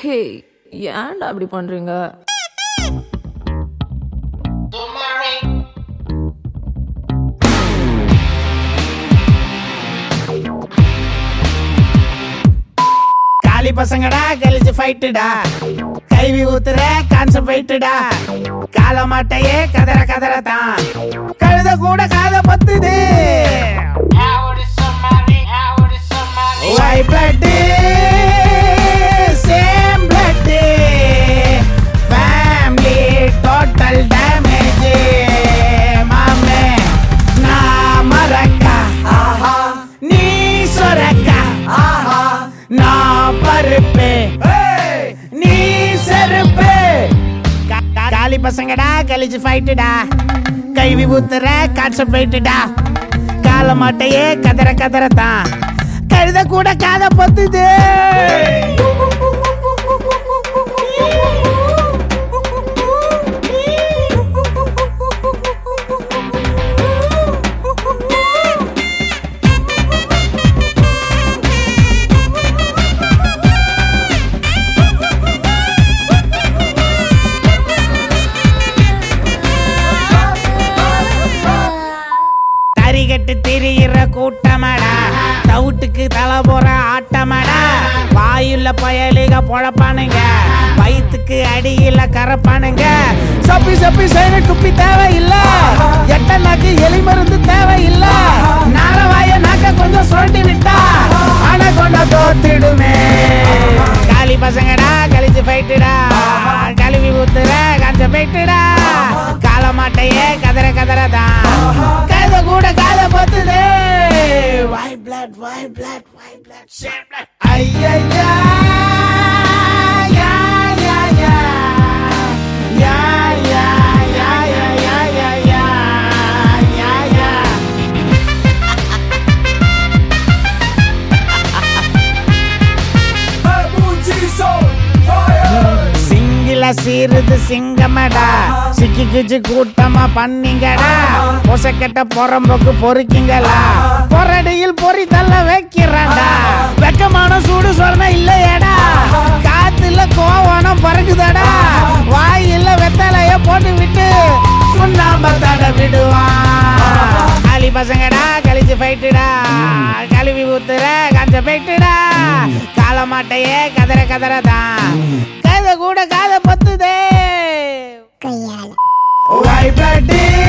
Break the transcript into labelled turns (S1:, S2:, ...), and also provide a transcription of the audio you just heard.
S1: ஹே ஏன்டா அப்படி பண்றீங்க
S2: காலி பசங்கடா கழிச்சு ஃபைட்டுடா கைவி ஊத்துற கான்செப்ட் ஃபைட்டுடா கால மாட்டையே கதற கதற தான் கழுத கூட காத பத்துது why blood same blood family total damage மாமே நான் மறக்கா நீ சொரக்கா நான் பருப்பு நீ செருப்பு கா- கா- காலி பசங்கடா கழிச்சு ஃபைட்டுடா கைவி ஊத்துற கான்செப்ட் ஃபைட்டுடா கால மாட்டையே கதற கதற தான் கழுத கூட காத பொத்துது தறிகட்டு திரியிற கூட்டமடா தவுட்டுக்கு தலை போற ஆட்டமடா வாயுள்ள பயலுக பொழப்பானுங்க வயிற்றுக்கு அடியில கரப்பானுங்க சப்பி சப்பி செய்யற குப்பி தேவையில்ல எட்ட நாக்கு எலி மருந்து தேவையில்ல நாரவாய நாக்க கொஞ்சம் சுரண்டி விட்டா ஆனா கொண்ட தோத்திடுமே காலி பசங்கடா கழிச்சு போயிட்டுடா கழுவி ஊத்துற கஞ்ச போயிட்டுடா கால மாட்டையே கதற கதறதான் கழுத கூட காத பொத்துது why blood why blood why blood shade blood ஐயா யா யா யா யா யா யா யா யா யா யா யா சிங்கில சீருது சிங்கமடா சிக்கி கிச்சு கூட்டமா பண்ணீங்கடா பொசக்கெட்ட பொறம்போக்கு பொறுக்கிங்களா பொறடியில் பொறி தள்ள வைக்கிறான்டா வெக்கமான சூடு சொன்ன இல்லையடா காத்துல கோவனம் பறக்குதடா வாயில வெத்தலைய போட்டு விட்டு சுண்ணாம்ப தட விடுவான் காலி பசங்கடா கழிச்சு போயிட்டுடா கழுவி ஊத்துற கஞ்ச போயிட்டுடா கால மாட்டையே கதற கதறதான் கதை கூட காதை பத்துதே
S3: கையால
S2: White blood